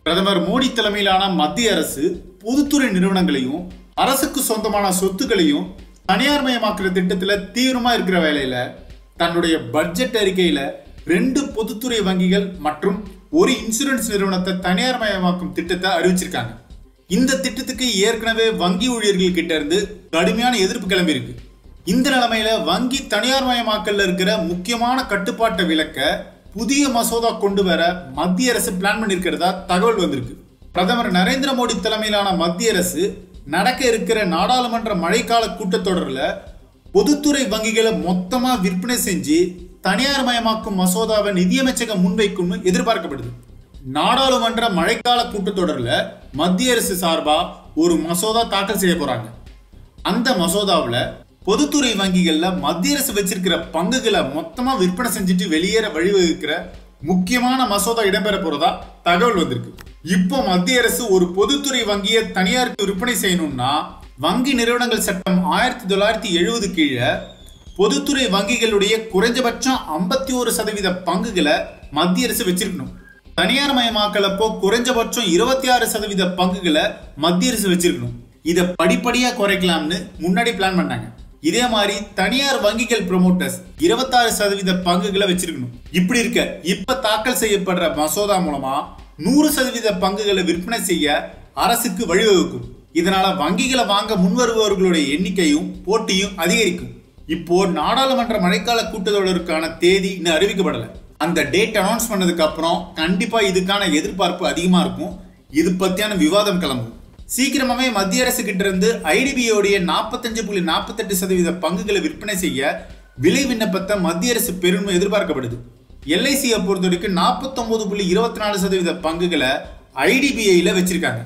பிரதமர் மோடி தலைமையிலான மத்திய அரசு பொதுத்துறை நிறுவனங்களையும் அரசுக்கு சொந்தமான சொத்துக்களையும் தனியார்மயமாக்குற திட்டத்துல தீவிரமா இருக்கிற வேலையில தன்னுடைய பட்ஜெட் அறிக்கையில ரெண்டு பொதுத்துறை வங்கிகள் மற்றும் ஒரு இன்சூரன்ஸ் நிறுவனத்தை தனியார்மயமாக்கும் திட்டத்தை அறிவிச்சிருக்காங்க இந்த திட்டத்துக்கு ஏற்கனவே வங்கி ஊழியர்கள் கிட்ட இருந்து கடுமையான எதிர்ப்பு கிளம்பி இருக்கு இந்த நிலைமையில வங்கி தனியார்மயமாக்கல்ல இருக்கிற முக்கியமான கட்டுப்பாட்டை விலக்க புதிய மசோதா கொண்டு வர மத்திய அரசு பிளான் பண்ணியிருக்கிறதா தகவல் வந்திருக்கு பிரதமர் நரேந்திர மோடி தலைமையிலான மத்திய அரசு நடக்க இருக்கிற நாடாளுமன்ற மழைக்கால கூட்டத்தொடரில் பொதுத்துறை வங்கிகளை மொத்தமா விற்பனை செஞ்சு தனியார்மயமாக்கும் மசோதாவை நிதியமைச்சகம் முன்வைக்கும்னு எதிர்பார்க்கப்படுது நாடாளுமன்ற மழைக்கால கூட்டத்தொடரில் மத்திய அரசு சார்பா ஒரு மசோதா தாக்கல் செய்ய போறாங்க அந்த மசோதாவில் பொதுத்துறை வங்கிகள்ல மத்திய அரசு வச்சிருக்கிற பங்குகளை மொத்தமா விற்பனை செஞ்சுட்டு வெளியேற வழிவகுக்கிற முக்கியமான மசோதா இடம்பெற போறதா தகவல் வந்திருக்கு இப்போ மத்திய அரசு ஒரு பொதுத்துறை வங்கியை தனியாருக்கு விற்பனை செய்யணும்னா வங்கி நிறுவனங்கள் சட்டம் ஆயிரத்தி தொள்ளாயிரத்தி எழுபது கீழே பொதுத்துறை வங்கிகளுடைய குறைஞ்சபட்சம் ஐம்பத்தி ஒரு சதவீத பங்குகளை மத்திய அரசு வச்சிருக்கணும் தனியார் மயமாக்கலப்போ குறைஞ்சபட்சம் இருபத்தி ஆறு சதவீத பங்குகளை மத்திய அரசு வச்சிருக்கணும் இதை படிப்படியா குறைக்கலாம்னு முன்னாடி பிளான் பண்ணாங்க இதே மாதிரி தனியார் வங்கிகள் ப்ரொமோட்டர்ஸ் இருபத்தாறு சதவீத பங்குகளை வச்சிருக்கணும் இப்படி இருக்க இப்ப தாக்கல் செய்யப்படுற மசோதா மூலமா நூறு சதவீத பங்குகளை விற்பனை செய்ய அரசுக்கு வழிவகுக்கும் இதனால வங்கிகளை வாங்க முன்வருபவர்களுடைய எண்ணிக்கையும் போட்டியும் அதிகரிக்கும் இப்போ நாடாளுமன்ற மழைக்கால கூட்டத்தொடருக்கான தேதி இன்னும் அறிவிக்கப்படல அந்த டேட் அனௌன்ஸ் பண்ணதுக்கு அப்புறம் கண்டிப்பா இதுக்கான எதிர்பார்ப்பு அதிகமா இருக்கும் இது பத்தியான விவாதம் கிளம்பும் சீக்கிரமாவே மத்திய அரசு கிட்ட இருந்து ஐடிபியோடைய நாற்பத்தஞ்சு புள்ளி நாற்பத்தெட்டு சதவீத பங்குகளை விற்பனை செய்ய விலை விண்ணப்பத்தை மத்திய அரசு பெரும் எதிர்பார்க்கப்படுது எல்ஐசியை பொறுத்த வரைக்கும் நாற்பத்தொன்பது புள்ளி இருபத்தி நாலு சதவீத பங்குகளை ஐடிபிஐல வச்சிருக்காங்க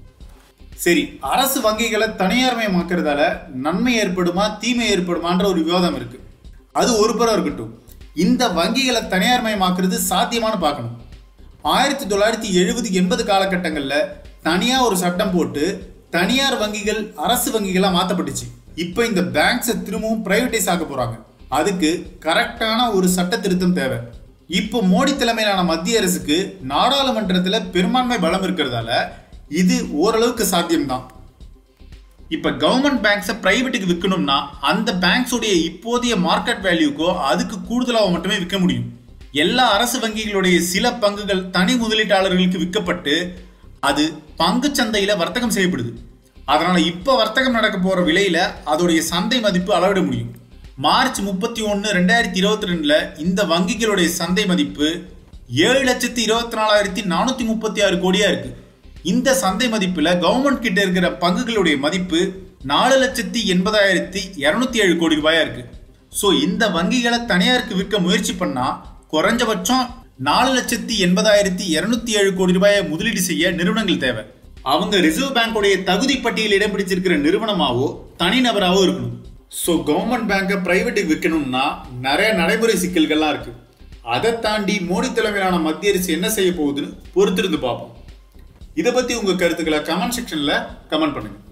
சரி அரசு வங்கிகளை தனியார்மயமாக்குறதால நன்மை ஏற்படுமா தீமை ஏற்படுமான்ற ஒரு விவாதம் இருக்கு அது ஒரு புறம் இருக்கட்டும் இந்த வங்கிகளை தனியார்மயமாக்குறது சாத்தியமானு பார்க்கணும் ஆயிரத்தி தொள்ளாயிரத்தி எழுபது எண்பது காலகட்டங்களில் தனியாக ஒரு சட்டம் போட்டு தனியார் வங்கிகள் அரசு வங்கிகளாக மாற்றப்பட்டுச்சு இப்போ இந்த பேங்க்ஸை திரும்பவும் பிரைவேட்டைஸ் ஆக்க போகிறாங்க அதுக்கு கரெக்டான ஒரு சட்ட திருத்தம் தேவை இப்போ மோடி தலைமையிலான மத்திய அரசுக்கு நாடாளுமன்றத்தில் பெரும்பான்மை பலம் இருக்கிறதால இது ஓரளவுக்கு சாத்தியம்தான் இப்ப கவர்மெண்ட் பேங்க்ஸை பிரைவேட்டுக்கு விற்கணும்னா அந்த பேங்க்ஸுடைய இப்போதைய மார்க்கெட் வேல்யூக்கோ அதுக்கு கூடுதலாக மட்டுமே விற்க முடியும் எல்லா அரசு வங்கிகளுடைய சில பங்குகள் தனி முதலீட்டாளர்களுக்கு விற்கப்பட்டு அது பங்கு சந்தையில வர்த்தகம் செய்யப்படுது அதனால இப்ப வர்த்தகம் நடக்க போற விலையில அதோடைய சந்தை மதிப்பு அளவிட முடியும் மார்ச் முப்பத்தி ஒன்று ரெண்டாயிரத்தி இருபத்தி ரெண்டுல இந்த வங்கிகளுடைய சந்தை மதிப்பு ஏழு லட்சத்தி இருபத்தி நாலாயிரத்தி நானூத்தி முப்பத்தி ஆறு கோடியா இருக்கு இந்த சந்தை மதிப்புல கவர்மெண்ட் கிட்ட இருக்கிற பங்குகளுடைய மதிப்பு நாலு லட்சத்தி எண்பதாயிரத்தி இருநூத்தி ஏழு கோடி ரூபாயா இருக்கு ஸோ இந்த வங்கிகளை தனியாருக்கு விற்க முயற்சி பண்ணா குறைஞ்சபட்சம் நாலு லட்சத்தி எண்பதாயிரத்தி இருநூத்தி ஏழு கோடி ரூபாயை முதலீடு செய்ய நிறுவனங்கள் தேவை அவங்க ரிசர்வ் பேங்கோடைய தகுதி பட்டியல் இடம் பிடிச்சிருக்கிற நிறுவனமாவோ தனிநபராவோ இருக்கணும் ஸோ கவர்மெண்ட் பேங்கை பிரைவேட்டுக்கு விற்கணும்னா நிறைய நடைமுறை சிக்கல்கள்லாம் இருக்கு அதை தாண்டி மோடி தலைமையிலான மத்திய அரசு என்ன செய்ய போகுதுன்னு பொறுத்திருந்து பார்ப்போம் இதை பத்தி உங்க கருத்துக்களை கமெண்ட் செக்ஷன்ல கமெண்ட் பண்ணுங்க